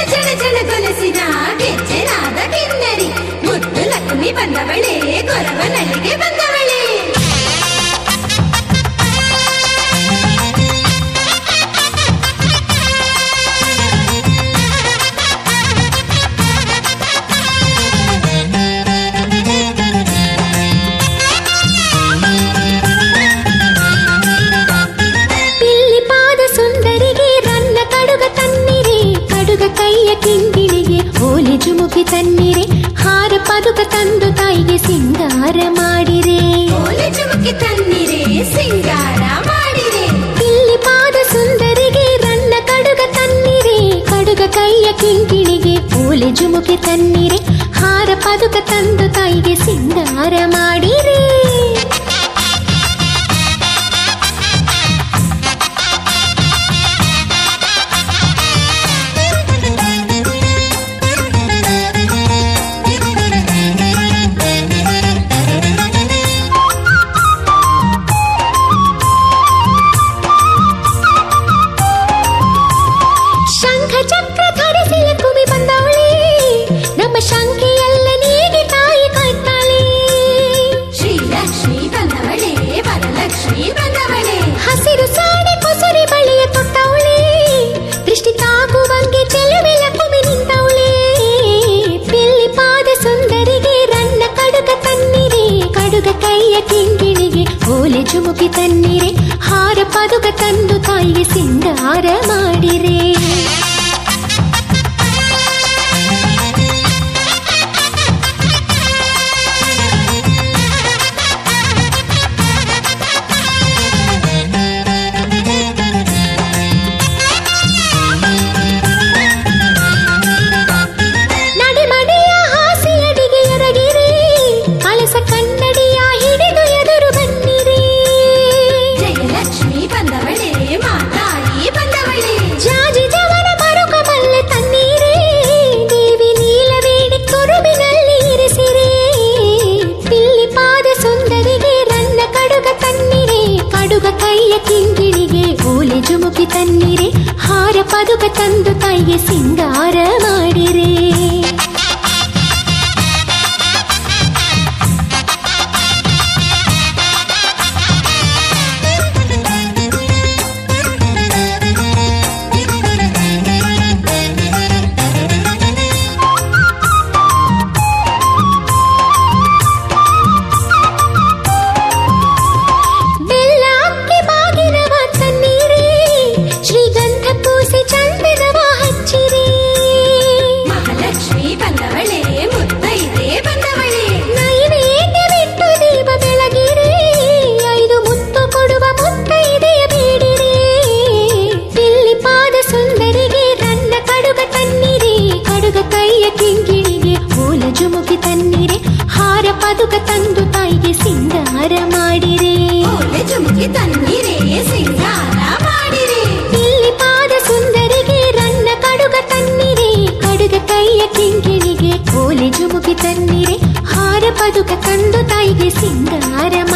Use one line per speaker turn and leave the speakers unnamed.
ಜನ ಜನ ಗೊಲಸಿನ ಗೆಜ್ಜೆನಾದ ಕಿನ್ನರಿ ಮುದ್ದು ಲಕ್ಷ್ಮಿ ಬಂದವಳೆ ಕೊರವನಲ್ಲಿಗೆ ಬಂದವಳೆ
ಪಿಲ್ಲಿ ಪಾದ ಸುಂದರಿಗೆ ರನ್ನ ಕಡುಗ ತನ್ನಿರೆ ಕಡುಗ ಕೈಯ ಕಿಂಗಿಣಿಗೆ ಓಲೆ ಜುಮುಕಿ ತನ್ನಿರೆ ಹಾರ ಪದುಕ ತಂದು ತಾಯಿಗೆ ಸಿಂಗಾರ ಮಾಡಿರೆ
ಓಲೆ ಚುಮುಕಿ ತನ್ನಿರೆ ಸಿಂಗಾರ ಮಾಡಿರೆ
ಪಿಲ್ಲಿ ಪಾದ ಸುಂದರಿಗೆ ರನ್ನ ಕಡುಗ ತನ್ನಿರೆ ಕಡುಗ ಕೈಯ ಕಿಂಗಿಣಿಗೆ ಓಲೆ ಜುಮುಕಿ ತನ್ನಿರೆ ಹಾರ ಪದುಕ ತಂದು ತಾಯಿಗೆ ಸಿಂಗಾರ ಮಾಡಿರೆ ಶಂಖ ಚಕ್ರ ಧರಿಸಿಲ ಕುಮಿ ಬಂದವಳೆ ನಮ್ಮ ಶಂಖೆಯಲ್ಲ ನೀಗಿ ತಾಯಿ ಕಾಯ್ತಾಳೆ
ಶ್ರೀಲಕ್ಷ್ಮಿ ಬಂದವಳೆ ವರಲಕ್ಷ್ಮಿ ಬಂದವಳೆ
ಹಸಿರು ಸಾಡೆ ಕೊಸರಿ ಬಳಿಯ ತೊಟ್ಟವಳೆ ದೃಷ್ಟಿ ತಾಗುವಂಗೆ ಚೆಲುವೆಲ ಕುಮಿ ನಿಂತವಳೆ ಪಿಲ್ಲಿ ಪಾದ ಸುಂದರಿಗೆ ರನ್ನ ಕಡುಗ ತನ್ನಿರೆ ಕಡುಗ ಕೈಯ ಕಿಂಗಿಣಿಗೆ ಓಲೆ ಜುಮುಕಿ ತನ್ನಿರೆ ಹಾರ ಪದುಗ ತಂದು ತಾಯಿಗೆ ಸಿಂಗಾರ ಮಾಡಿರೆ ನಡಿಮಡಿಯ ಹಾಸಿಯಡಿಗೆ ಎರಗಿರಿ ಕಳಸ ಕನ್ನಡಿಯ ಹಿಡಿದು ಎದುರು ಬನ್ನಿರಿ
ಜಯಲಕ್ಷ್ಮಿ ಬಂದವಳೆ ಮಾತಾಯಿ ಬಂದವಳೆ
ಜಾಜಿ ಜವನ ಮರುಕ ಮಲ್ಲೆ ತನ್ನೀರೇ ದೇವಿ ನೀಲವೇಣಿ ಕುರುಬಿನಲ್ಲಿ ಇರಿಸಿರಿ ಪಿಲ್ಲಿ ಪಾದ ಸುಂದರಿಗೆ ರನ್ನ ಕಡುಗ ತನ್ನಿರೆ ಕಡುಗ ಕೈಯ ಕಿಂಗಿಣಿಗೆ ಓಲೆ ಜುಮುಕಿ ತನ್ನಿರೆ ಹಾರ ಪದುಕ ತಂದು ತಾಯಿಗೆ ಸಿಂಗಾರ ಮಾಡಿರೆ ಬೆಲ್ಲ ಅಕ್ಕಿ ಬಾಗಿನವ ತನ್ನೀರೇ ಶ್ರೀಗಂಧ ಪೂಸಿ ಚಂದನವ ಹಚ್ಚಿರಿ
ಮಹಾಲಕ್ಷ್ಮಿ ಬಂದವಳೆ ಮುತ್ತೈದೆ ಬಂದವಳೆ
ನೈವೇದ್ಯ ಬಿಟ್ಟು ದೀಪ ಬೆಳಗಿರಿ ಐದು ಮುತ್ತು ಕೊಡುವ ಮುತ್ತೈದೆಯ ಬೇಡಿರಿ ಪಿಲ್ಲಿ ಪಾದ ಸುಂದರಿಗೆ ರನ್ನ ಕಡುಗ ತನ್ನಿರಿ ಕಡುಗ ಕೈಯ ಕಿಂಗಿಣಿಗೆ ಓಲ ಜುಮುಕಿ ತನ್ನಿರೆ ಹಾರ ಪದುಕ ತಂದು ತಾಯಿಗೆ ಸಿಂಗಾರ ಮಾಡಿರೆ
ಓಲೆ ಚುಮುಕಿ ತನ್ನಿರೆ ಸಿಂಗಾರ ಮಾಡಿರೆ
ಇಲ್ಲಿ ಪಾದ ಸುಂದರಿಗೆ ರನ್ನ ಕಡುಗ ತನ್ನಿರೆ ಕಡುಗ ಕೈಯ ಕಿಂಕಿಣಿಗೆ ಓಲೆ ಜುಮುಕಿ ತನ್ನಿರೆ ಹಾರ ಪದುಕ ತಂದು ತಾಯಿಗೆ ಸಿಂಗಾರ